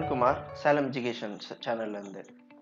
Arunkumar Salem education சேனல்ல இருந்து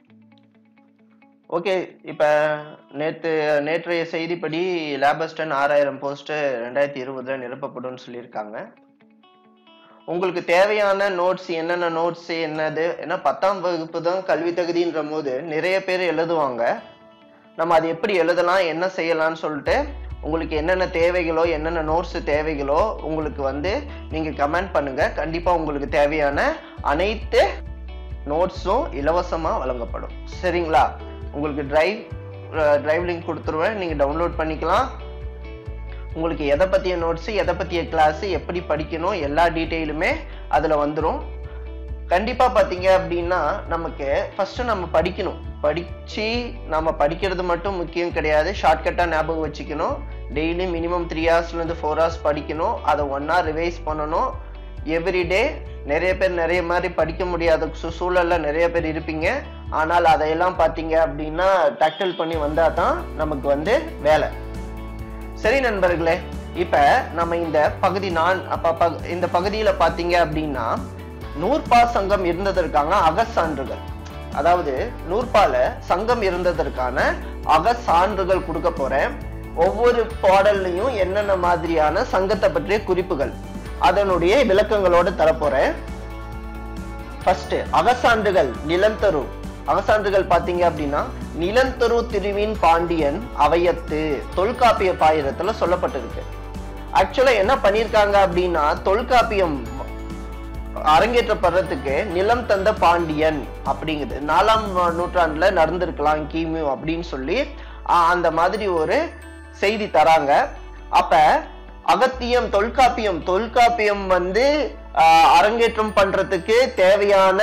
okay இப்போ நேற்று நேற்றைய செய்திப்படி லேபஸ்டன் ஆறாயிரம் போஸ்ட் ரெண்டாயிரத்தி இருபதுல நிரப்பப்படும்னு சொல்லியிருக்காங்க உங்களுக்கு தேவையான நோட்ஸ் என்னென்ன நோட்ஸ் என்னது ஏன்னா பத்தாம் வகுப்பு தான் கல்வி தகுதின்ற போது நிறைய பேர் எழுதுவாங்க நம்ம அது எப்படி எழுதலாம் என்ன செய்யலாம்னு சொல்லிட்டு உங்களுக்கு என்னென்ன தேவைகளோ என்னென்ன நோட்ஸ் தேவைகளோ உங்களுக்கு வந்து நீங்க கமெண்ட் பண்ணுங்க கண்டிப்பா உங்களுக்கு தேவையான அனைத்து நோட்ஸும் இலவசமா வழங்கப்படும் சரிங்களா உங்களுக்கு டிரைவ் டிரைவ் லிங்க் கொடுத்துருவேன் நீங்க டவுன்லோட் பண்ணிக்கலாம் உங்களுக்கு எதை பத்திய நோட்ஸ் எதை பத்திய கிளாஸ் எப்படி படிக்கணும் எல்லா டீட்டெயிலுமே அதுல வந்துடும் கண்டிப்பா பாத்தீங்க அப்படின்னா நமக்கு ஃபர்ஸ்ட் நம்ம படிக்கணும் படிச்சு நம்ம படிக்கிறது மட்டும் முக்கியம் கிடையாது ஷார்ட்கட்டா ஞாபகம் வச்சுக்கணும் டெய்லி மினிமம் த்ரீ ஹவர்ஸ்ல இருந்து ஃபோர் ஹவர்ஸ் படிக்கணும் அதை ஒன் ஹவர் ரிவைஸ் பண்ணணும் எவ்ரிடே நிறைய பேர் நிறைய மாதிரி படிக்க முடியாத சூ- சூழல்ல நிறைய பேர் இருப்பீங்க ஆனால் அதையெல்லாம் பார்த்தீங்க அப்படின்னா டேக்கிள் பண்ணி வந்தா தான் நமக்கு வந்து வேலை சரி நண்பர்களே இப்ப நம்ம இந்த பகுதி நான் அப்ப பக- இந்த பகுதியில பாத்தீங்க அப்படின்னா நூற்பா சங்கம் இருந்ததற்கான அகசான்றுகள் அதாவது நூற்பால சங்கம் இருந்ததற்கான அகசான்றுகள் கொடுக்க போறேன் ஒவ்வொரு பாடல்லையும் என்னென்ன மாதிரியான சங்கத்தை பற்றிய குறிப்புகள் அதனுடைய விளக்கங்களோடு தரப்போறேன் ஃபர்ஸ்ட் அகசான்றுகள் நிலந்தரு அகசான்றுகள் பாத்தீங்க அப்படின்னா நிலந்தரு திருவின் பாண்டியன் அவையத்து தொல்காப்பிய பாயிரத்துல சொல்லப்பட்டிருக்கு ஆக்சுவலா என்ன பண்ணிருக்காங்க அப்படின்னா தொல்காப்பியம் அரங்கேற்றப்படுறதுக்கு நிலம் தந்த பாண்டியன் அப்படிங்குது நாலாம் நூற்றாண்டுல நடந்திருக்கலாம் கிமு அப்படின்னு சொல்லி ஆஹ், அந்த மாதிரி ஒரு செய்தி தராங்க அப்ப அகத்தியம் தொல்காப்பியம் தொல்காப்பியம் வந்து ஆஹ், அரங்கேற்றம் பண்றதுக்கு தேவையான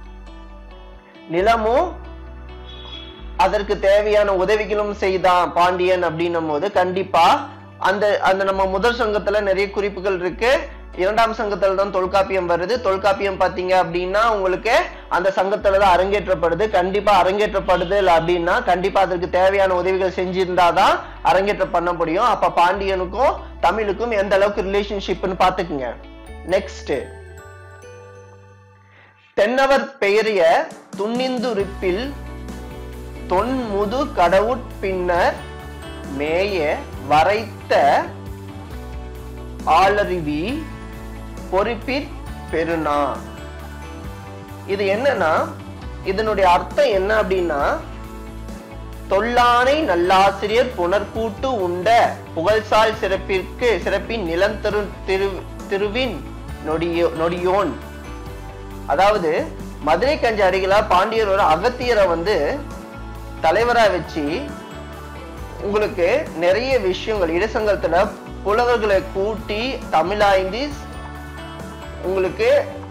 நிலமும் அதற்கு தேவையான உதவிகளும் செய்தான் பாண்டியன் அப்படின்னும் போது கண்டிப்பா அந்த அந்த நம்ம முதல் சங்கத்துல நிறைய குறிப்புகள் இருக்கு இரண்டாம் சங்கத்துல தான் தொல்காப்பியம் வருது தொல்காப்பியம் பாத்தீங்க அப்படின்னா உங்களுக்கு அந்த சங்கத்துல தான் அரங்கேற்றப்படுது கண்டிப்பா அரங்கேற்றப்படுது இல்ல அப்படின்னா கண்டிப்பா அதற்கு தேவையான உதவிகள் செஞ்சிருந்தாதான் அரங்கேற்றம் பண்ண முடியும் அப்ப பாண்டியனுக்கும் தமிழுக்கும் எந்த அளவுக்கு ரிலேஷன்ஷிப்னு பாத்துக்குங்க நெக்ஸ்ட் தென்னவர் பெயரிய துண்ணிந்துரிப்பில் தொன்முது கடவுட்பின்னர் மேய வரைத்த ஆளறிவி பொறுப்பிற் பெருனா இது என்னன்னா இதனுடைய அர்த்தம் என்ன அப்படின்னா தொல்லானை நல்லாசிரியர் புனர்கூட்டு உண்ட புகழ்சால் சிறப்பிற்கு சிறப்பின் நிலந்தரு திரு திருவின் நொடியோ நொடியோன் அதாவது மதுரை கஞ்சி அருகில பாண்டியர் ஒரு அகத்தியரை வந்து தலைவரா வச்சு உங்களுக்கு நிறைய விஷயங்கள் இடைசங்கத்துல புலவர்களை கூட்டி தமிழாய்ந்து உங்களுக்கு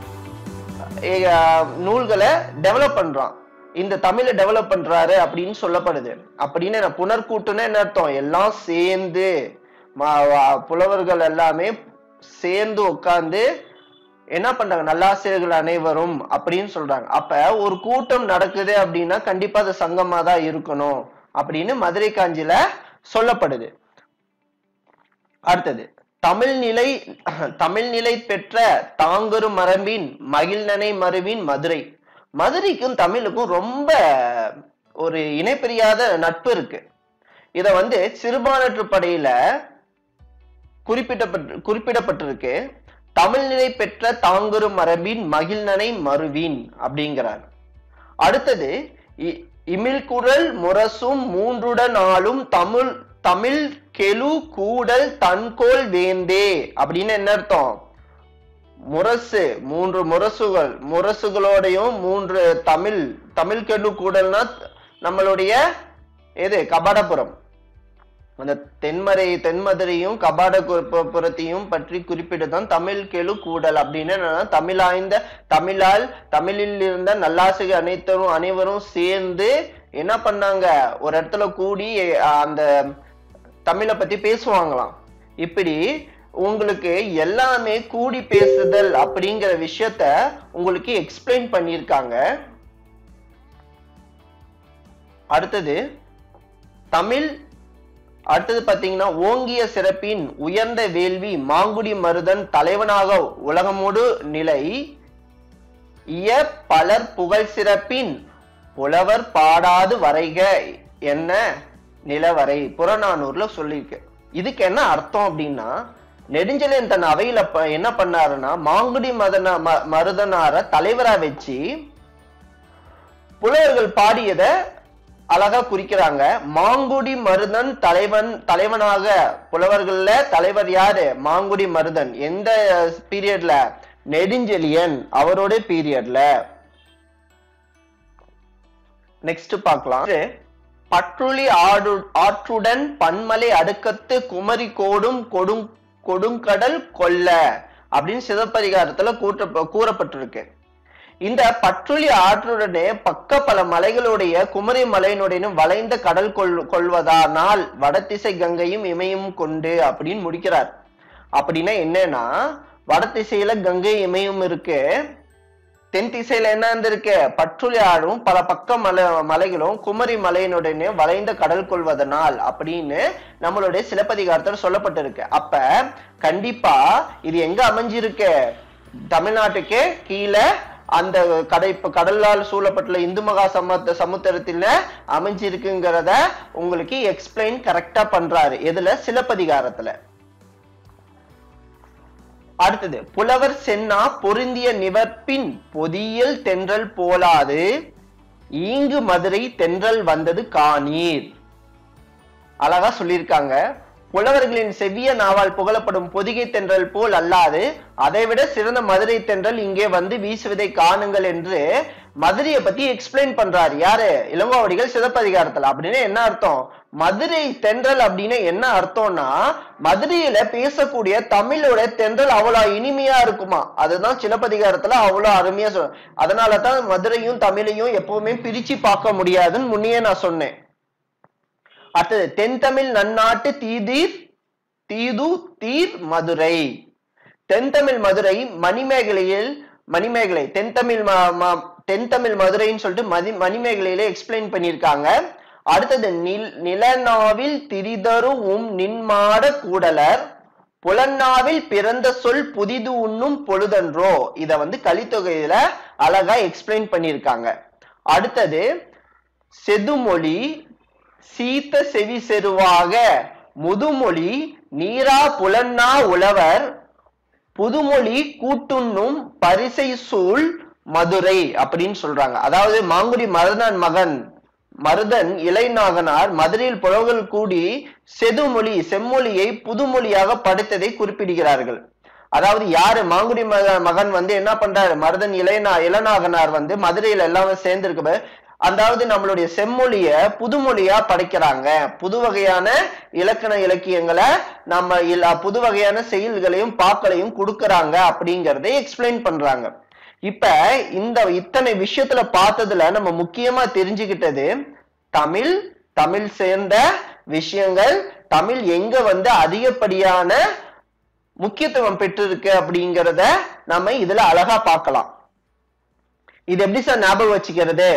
அஹ், நூல்களை டெவலப் பண்றான் இந்த தமிழை டெவலப் பண்றாரு அப்படின்னு சொல்லப்படுது அப்படின்னு என்ன புனர்கூட்டுன்னா என்ன அர்த்தம் எல்லாம் சேர்ந்து ம- வ- புலவர்கள் எல்லாமே சேர்ந்து உட்கார்ந்து என்ன பண்றாங்க நல்லாசிரியர்கள் அனைவரும் அப்படின்னு சொல்றாங்க அப்ப ஒரு கூட்டம் நடக்குது அப்படின்னா கண்டிப்பா அது சங்கமா தான் இருக்கணும் அப்படின்னு மதுரை காஞ்சில சொல்லப்படுது அடுத்தது தமிழ் நிலை தமிழ் நிலை பெற்ற தாங்கரு மரபின் மகிழ்நனை மருவின் மதுரை மதுரைக்கும் தமிழுக்கும் ரொம்ப ஒரு இணைப்பிரியாத நட்பு இருக்கு இத வந்து சிறுபான்ற்று படையில குறிப்பிடப்பட்டு குறிப்பிடப்பட்டிருக்கு தமிழ் நிலை பெற்ற தாங்குரு மரபின் மகிழ்நனை மருவின் அப்படிங்கிறார் அடுத்தது இ- இமிழ்குரல் முரசும் மூன்றுடன் ஆளும் தமிழ் தமிழ் கெழு கூடல் தன்கோல் வேந்தே அப்படின்னு என்ன அர்த்தம் முரசு மூன்று முரசுகள் முரசுகளோடையும் மூன்று தமிழ் தமிழ் கெழு கூடல்னா நம்மளுடைய எது கபாடபுரம் அந்த தென்மறை தென்மதுரையும் கபாடபுரத்தையும் பற்றி குறிப்பிடுதான் தமிழ் கெழு கூடல் அப்படின்னு என்னன்னா தமிழாய்ந்த தமிழால் தமிழில் இருந்த நல்லாசிரியர் அனைத்தரும் அனைவரும் சேர்ந்து என்ன பண்ணாங்க ஒரு இடத்துல கூடி அஹ், அந்த தமிழை பத்தி பேசுவாங்களாம் இப்படி உங்களுக்கு எல்லாமே கூடி பேசுதல் அப்படிங்கிற விஷயத்த உங்களுக்கு எக்ஸ்பிளைன் பண்ணியிருக்காங்க அடுத்தது தமிழ் அடுத்தது பாத்தீங்கன்னா ஓங்கிய சிறப்பின் உயர்ந்த வேள்வி மாங்குடி மருதன் தலைவனாக உலகமோடு நிலை இய பலர் புகழ் சிறப்பின் புலவர் பாடாது வரைக என்ன நிலவரை புறநானூர்ல சொல்லியிருக்கு இதுக்கு என்ன அர்த்தம் அப்படின்னா நெடுஞ்செழியன் தன் அவையில ப- என்ன பண்ணாருன்னா மாங்குடி மதன ம- மருதனார தலைவரா வச்சு புலவர்கள் பாடியத அழகா குறிக்கிறாங்க மாங்குடி மருதன் தலைவன் தலைவனாக புலவர்கள்ல தலைவர் யாரு மாங்குடி மருதன் எந்த பீரியட்ல நெடுஞ்செழியன் அவரோட பீரியட்ல நெக்ஸ்ட் பார்க்கலாம் பற்றுளி ஆடு ஆற்றுடன் பன்மலை அடுக்கத்து குமரி கோடும் கொடும் கொடுங்கடல் கொல்ல அப்படின்னு சிவபரிகாரத்துல கூட்ட கூறப்பட்டிருக்கு இந்த பற்றுளி ஆற்றுடனே பக்க பல மலைகளுடைய குமரி மலையினுடைய வளைந்த கடல் கொள் கொள்வதானால் வடதிசை கங்கையும் இமயம் கொண்டு அப்படின்னு முடிக்கிறார் அப்படின்னா என்னன்னா வடதிசையில கங்கை இமயம் இருக்கு தென் திசையில என்ன இருந்திருக்கு பற்றுளி ஆடும் பல பக்க மலை மலைகளும் குமரி மலையினுடனே வளைந்த கடல் கொள்வதனால் அப்படின்னு நம்மளுடைய சிலப்பதிகாரத்தில் சொல்லப்பட்டிருக்கு அப்ப கண்டிப்பா இது எங்க அமைஞ்சிருக்கு தமிழ்நாட்டுக்கு கீழே அந்த கடை இப்ப கடலால் சூழப்பட்டுள்ள இந்து மகா சமத்த சமுத்திரத்துல அமைஞ்சிருக்குங்கிறத உங்களுக்கு எக்ஸ்பிளைன் கரெக்டா பண்றாரு எதுல சிலப்பதிகாரத்துல அடுத்தது புலவர் சென்னா பொருந்திய நிவர்ப்பின் பொதியல் தென்றல் போலாது ஈங்கு மதுரை தென்றல் வந்தது காணீர் அழகா சொல்லியிருக்காங்க புலவர்களின் செவ்விய நாவால் புகழப்படும் பொதிகை தென்றல் போல் அல்லாது அதைவிட சிறந்த மதுரை தென்றல் இங்கே வந்து வீசுவதை காணுங்கள் என்று மதுரையை பத்தி எக்ஸ்பிளைன் பண்றாரு யாரு இளங்கோவடிகள் சிதப்பதிகாரத்துல அப்படின்னு என்ன அர்த்தம் மதுரை தென்றல் அப்படின்னு என்ன அர்த்தம்னா மதுரையில பேசக்கூடிய தமிழோட தென்றல் அவ்வளவு இனிமையா இருக்குமா அதுதான் சிலப்பதிகாரத்துல அவ்வளவு அருமையா சொல் அதனாலதான் மதுரையும் தமிழையும் எப்பவுமே பிரிச்சு பார்க்க முடியாதுன்னு முன்னையே நான் சொன்னேன் அடுத்தது தென்தமிழ் நன்னாட்டு தீதீர் தீது தீர் மதுரை தென்தமிழ் மதுரை மணிமேகலையில் மணிமேகலை தென்தமிழ் ம- ம- தென்தமிழ் மதுரைன்னு சொல்லிட்டு மதி மணிமேகலையில எக்ஸ்பிளைன் பண்ணியிருக்காங்க அடுத்தது நில் நிலநாவில் திரிதரு உம் நின்மாட கூடலர் புலன்னாவில் பிறந்த சொல் புதிது உண்ணும் பொழுதன்றோ இத வந்து கலித்தொகையில அழகா எக்ஸ்பிளைன் பண்ணியிருக்காங்க அடுத்தது செதுமொழி சீத்த செவி செருவாக முதுமொழி நீரா புலன்னா உழவர் புதுமொழி கூட்டுண்ணும் பரிசை சூழ் மதுரை அப்படின்னு சொல்றாங்க அதாவது மாங்குடி மருதன் மகன் மருதன் இளைநாகனார் மதுரையில் புலவர்கள் கூடி செதுமொழி செம்மொழியை புதுமொழியாக படைத்ததை குறிப்பிடுகிறார்கள் அதாவது யாரு மாங்குடி மக- மகன் வந்து என்ன பண்றாரு மருதன் இளைநா இளநாகனார் வந்து மதுரையில எல்லாமே சேர்ந்திருக்கு அதாவது நம்மளுடைய செம்மொழிய புதுமொழியா படைக்கிறாங்க புது வகையான இலக்கண இலக்கியங்களை நம்ம இல்ல புது வகையான செயல்களையும் பாக்களையும் கொடுக்கறாங்க அப்படிங்கறதை எக்ஸ்பிளைன் பண்றாங்க இப்ப இந்த இத்தனை விஷயத்துல பார்த்ததுல நம்ம முக்கியமா தெரிஞ்சுக்கிட்டது தமிழ் தமிழ் சேர்ந்த விஷயங்கள் தமிழ் எங்க வந்து அதிகப்படியான முக்கியத்துவம் பெற்றிருக்கு அப்படிங்கறத நம்ம இதுல அழகா பார்க்கலாம் இது எப்படி சார் ஞாபகம் வச்சுக்கிறது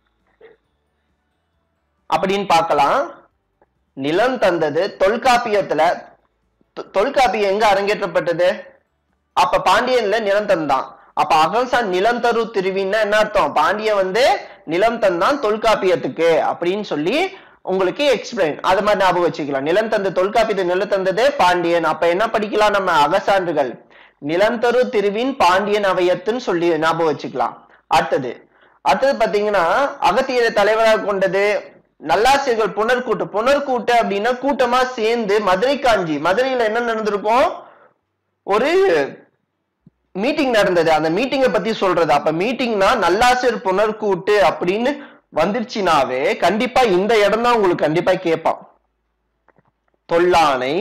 அப்படின்னு பார்க்கலாம் நிலம் தந்தது தொல்காப்பியத்துல தொ- தொல்காப்பியம் எங்க அரங்கேற்றப்பட்டது அப்ப பாண்டியன்ல நிலம் தந்தான் அப்ப அகல்சான் நிலம் தரு திருவின்னா என்ன அர்த்தம் பாண்டியன் வந்து நிலம் தந்தான் தொல்காப்பியத்துக்கு அப்படின்னு சொல்லி உங்களுக்கு எக்ஸ்பிளைன் அது மாதிரி ஞாபகம் வச்சுக்கலாம் நிலம் தந்து தொல்காப்பியத்தை நிலம் தந்தது பாண்டியன் அப்ப என்ன படிக்கலாம் நம்ம அகசான்றுகள் நிலம் தரு திருவின் பாண்டியன் அவையத்துன்னு சொல்லி ஞாபகம் வச்சுக்கலாம் அடுத்தது அடுத்தது பாத்தீங்கன்னா அகத்தியரை தலைவராக கொண்டது நல்லாசிரியர்கள் புனர்கூட்டு புனர்கூட்டு அப்படின்னா கூட்டமா சேர்ந்து மதுரை காஞ்சி மதுரையில என்ன நடந்திருக்கும் ஒரு மீட்டிங் நடந்தது அந்த மீட்டிங்கை பத்தி சொல்றது அப்ப மீட்டிங்னா நல்லாசிரியர் புனர்கூட்டு அப்படின்னு வந்துருச்சுனாவே கண்டிப்பா இந்த இடம் தான் உங்களுக்கு கண்டிப்பா கேட்பான் தொல்லானை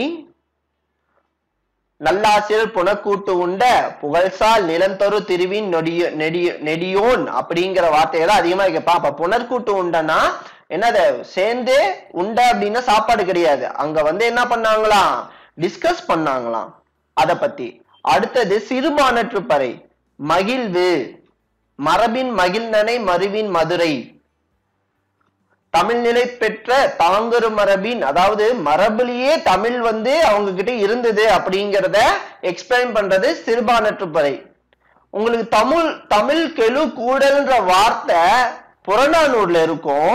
நல்லாசிரியர் புனக்கூட்டு உண்ட புகழ்சால் நிலந்தொரு திருவின் நொடிய நெடிய நெடியோன் அப்படிங்கிற வார்த்தையை தான் அதிகமா கேட்பான் அப்ப புனர்கூட்டு உண்டனா என்னது சேர்ந்து உண்ட அப்படின்னா சாப்பாடு கிடையாது அங்க வந்து என்ன பண்ணாங்களாம் டிஸ்கஸ் பண்ணாங்களாம் அத பத்தி அடுத்தது சிறுபானற்றுப்பறை மகிழ்வு மரபின் மகிழ்நனை மருவின் மதுரை தமிழ் நிலை பெற்ற தாங்கரு மரபின் அதாவது மரபுலயே தமிழ் வந்து அவங்க கிட்ட இருந்தது அப்படிங்கிறத எக்ஸ்பிளைன் பண்றது சிறுபானற்றுப்பறை உங்களுக்கு தமிழ் தமிழ் கெழு கூடல்ன்ற வார்த்தை புறநானூர்ல இருக்கும்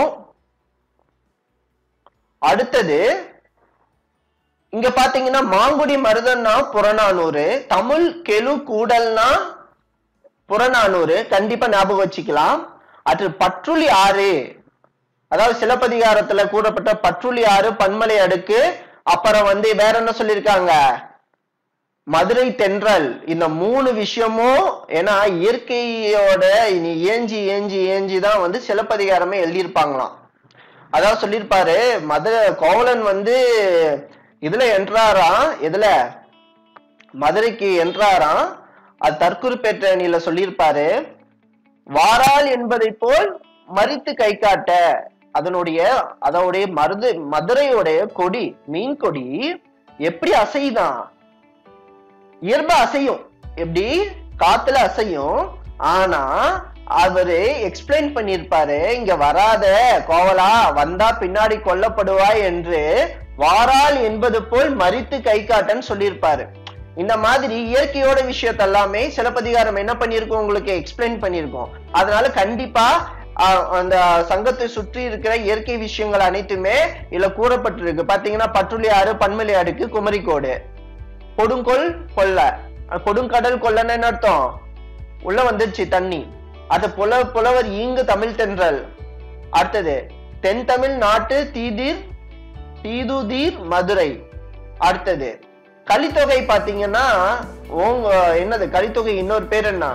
அடுத்தது இங்க பாத்தீங்கன்னா மாங்குடி மருதன்னா புறநானூறு தமிழ் கெழு கூடல்னா புறநானூறு கண்டிப்பா ஞாபகம் வச்சுக்கலாம் அது பற்றுளி ஆறு அதாவது சிலப்பதிகாரத்துல கூறப்பட்ட பற்றுளி ஆறு பன்மலை அடுக்கு அப்புறம் வந்து வேற என்ன சொல்லியிருக்காங்க மதுரை தென்றல் இந்த மூணு விஷயமும் ஏன்னா இயற்கையோட இனி ஏஞ்சி ஏஞ்சி ஏஞ்சி தான் வந்து சிலப்பதிகாரமே எழுதியிருப்பாங்களாம் அதாவது சொல்லியிருப்பாரு மதுரை கோவலன் வந்து இதுல என்றாராம் இதுல மதுரைக்கு என்றாராம் அது தற்குறிப்பேற்றணியில சொல்லியிருப்பாரு வாரால் என்பதை போல் மறித்து கை காட்ட அதனுடைய அதோடைய மருது மதுரையுடைய கொடி மீன் கொடி எப்படி அசைதான் இயல்பா அசையும் எப்படி காத்துல அசையும் ஆனா அவரு எக்ஸ்பிளைன் பண்ணிருப்பாரு இங்க வராத கோவலா வந்தா பின்னாடி கொல்லப்படுவாய் என்று வாரால் என்பது போல் மறித்து கை காட்டன்னு சொல்லியிருப்பாரு இந்த மாதிரி இயற்கையோட விஷயத்த எல்லாமே சிலப்பதிகாரம் என்ன பண்ணிருக்கோம் உங்களுக்கு எக்ஸ்பிளைன் பண்ணிருக்கோம் அதனால கண்டிப்பா ஆஹ், அந்த சங்கத்தை சுற்றி இருக்கிற இயற்கை விஷயங்கள் அனைத்துமே இதுல கூறப்பட்டிருக்கு பாத்தீங்கன்னா பற்றுளி ஆறு பன்மலை அடுக்கு குமரிக்கோடு கொடுங்கொல் கொல்ல அஹ் கொடுங்கடல் கொல்லன்னு என்ன அர்த்தம் உள்ள வந்துருச்சு தண்ணி அது புல புலவர் ஈங்கு தமிழ் தென்றல் அடுத்தது தென் தமிழ் நாட்டு தீதீர் தீதுதீர் மதுரை அடுத்தது கலித்தொகை பாத்தீங்கன்னா உங்க என்னது கலித்தொகை இன்னொரு பேர் என்ன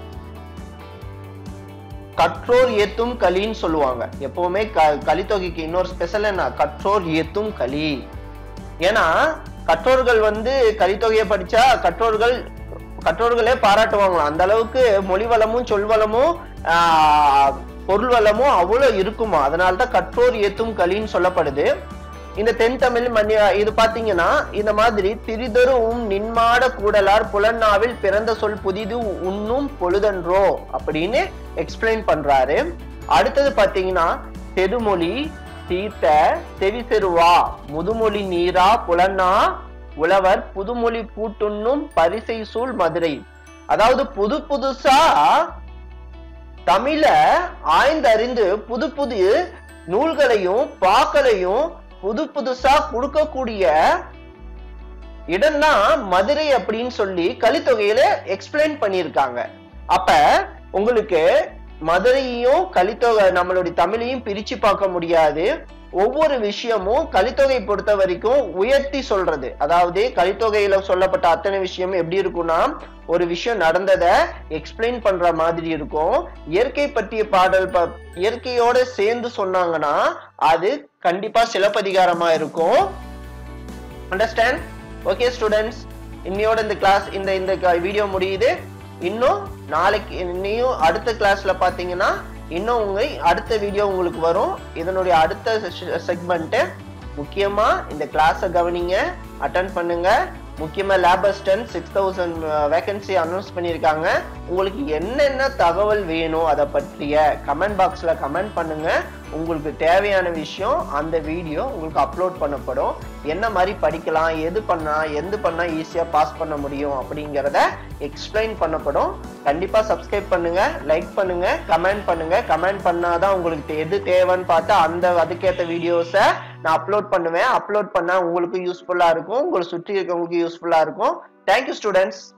கற்றோர் ஏத்தும் களின்னு சொல்லுவாங்க எப்பவுமே க- கலித்தொகைக்கு இன்னொரு ஸ்பெஷல் என்ன கற்றோர் ஏத்தும் களி ஏன்னா கற்றோர்கள் வந்து கலித்தொகையை படிச்சா கற்றோர்கள் கற்றோர்களே பாராட்டுவாங்களாம் அந்த அளவுக்கு மொழி வளமும் சொல் வளமும் ஆஹ், பொருள் வளமும் அவ்வளவு இருக்குமா அதனாலதான் கற்றோர் ஏத்தும் களின்னு சொல்லப்படுது இந்த தென் தமிழ் மன்னிய இது பாத்தீங்கன்னா இந்த மாதிரி திரிதரும் நின்மாட கூடலார் புலன்னாவில் பிறந்த சொல் புதிது உண்ணும் பொழுதன்றோ அப்படின்னு எக்ஸ்பிளைன் பண்றாரு அடுத்தது பாத்தீங்கன்னா தெருமொழி தீர்த்த செவிசெருவா முதுமொழி நீரா புலன்னா உழவர் புதுமொழி பூட்டுண்ணும் பரிசை சூழ் மதுரை அதாவது புது புதுசா தமிழ ஆய்ந்தறிந்து புது புது நூல்களையும் பாக்களையும் புது புதுசா கொடுக்கக்கூடிய இடம்தான் மதுரை அப்படின்னு சொல்லி கலித்தொகையில எக்ஸ்பிளைன் பண்ணியிருக்காங்க அப்ப உங்களுக்கு மதுரையையும் கலித்தொகை நம்மளுடைய தமிழையும் பிரிச்சு பார்க்க முடியாது ஒவ்வொரு விஷயமும் கலித்தொகை பொறுத்த வரைக்கும் உயர்த்தி சொல்றது அதாவது கலித்தொகையில சொல்லப்பட்ட அத்தனை விஷயம் எப்படி இருக்கும்னா ஒரு விஷயம் நடந்ததை எக்ஸ்பிளைன் பண்ற மாதிரி இருக்கும் இயற்கை பற்றிய பாடல் ப- இயற்கையோட சேர்ந்து சொன்னாங்கன்னா அது கண்டிப்பா சிலப்பதிகாரமா இருக்கும் அண்டர்ஸ்டாண்ட் ஓகே ஸ்டூடெண்ட்ஸ் இன்னையோட இந்த கிளாஸ் இந்த இந்த வீடியோ முடியுது இன்னும் நாளைக்கு இன்னையும் அடுத்த கிளாஸ்ல பாத்தீங்கன்னா இன்னும் உங்க அடுத்த வீடியோ உங்களுக்கு வரும் இதனுடைய அடுத்த செக்மெண்ட் முக்கியமா இந்த கிளாஸை கவனிங்க அட்டன் பண்ணுங்க முக்கியமா lab assistant six thousand vacancy announce பண்ணியிருக்காங்க உங்களுக்கு என்னென்ன தகவல் வேணும் அதை பற்றிய கமெண்ட் பாக்ஸ்ல கமெண்ட் பண்ணுங்க உங்களுக்கு தேவையான விஷயம் அந்த வீடியோ உங்களுக்கு அப்லோட் பண்ணப்படும் என்ன மாதிரி படிக்கலாம் எது பண்ணா எது பண்ணா ஈஸியா பாஸ் பண்ண முடியும் அப்படிங்கிறத எக்ஸ்பிளைன் பண்ணப்படும் கண்டிப்பா சப்ஸ்கிரைப் பண்ணுங்க லைக் பண்ணுங்க கமெண்ட் பண்ணுங்க கமெண்ட் பண்ணாதான் உங்களுக்கு எது தேவைன்னு பார்த்து அந்த அதுக்கேற்ற வீடியோஸை நான் அப்லோட் பண்ணுவேன் அப்லோட் பண்ணா உங்களுக்கு யூஸ்ஃபுல்லா இருக்கும் உங்களை சுற்றி இருக்கவங்களுக்கு யூஸ்ஃபுல்லா இருக்கும் தேங்க்யூ ஸ்டூடெண்ட்ஸ்